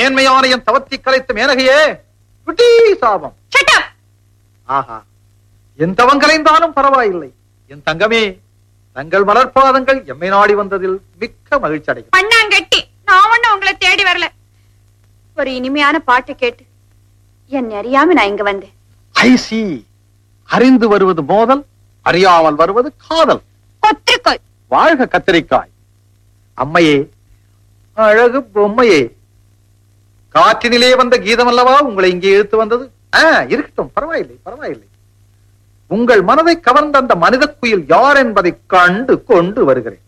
மேன்மையான என் தவத்தி கலைத்த மேனகையே விட்டீ சாபம் Shut up. ஆஹா என் தவம் கலைந்தாலும் பரவாயில்லை என் தங்கமே தங்கள் மலர்பாதங்கள் எம்மை நாடி வந்ததில் மிக்க மகிழ்ச்சி அடைகிறேன் பண்ணாங்கட்டி நான் ஒண்ணும் உங்களை தேடி வரல ஒரு இனிமையான பாட்டு கேட்டு என் அறியாம நான் இங்க வந்தேன் ஐ சி அறிந்து வருவது மோதல் அறியாமல் வருவது காதல் கொத்திருக்கோய் வாழ்க கத்திரிக்காய் அம்மையே அழகு பொம்மையே காற்றினிலே வந்த கீதம் அல்லவா உங்களை இங்கே இழுத்து வந்தது ஆ, இருக்கட்டும் பரவாயில்லை பரவாயில்லை உங்கள் மனதை கவர்ந்த அந்த மனித குயில் யார் என்பதை கண்டு கொண்டு வருகிறேன்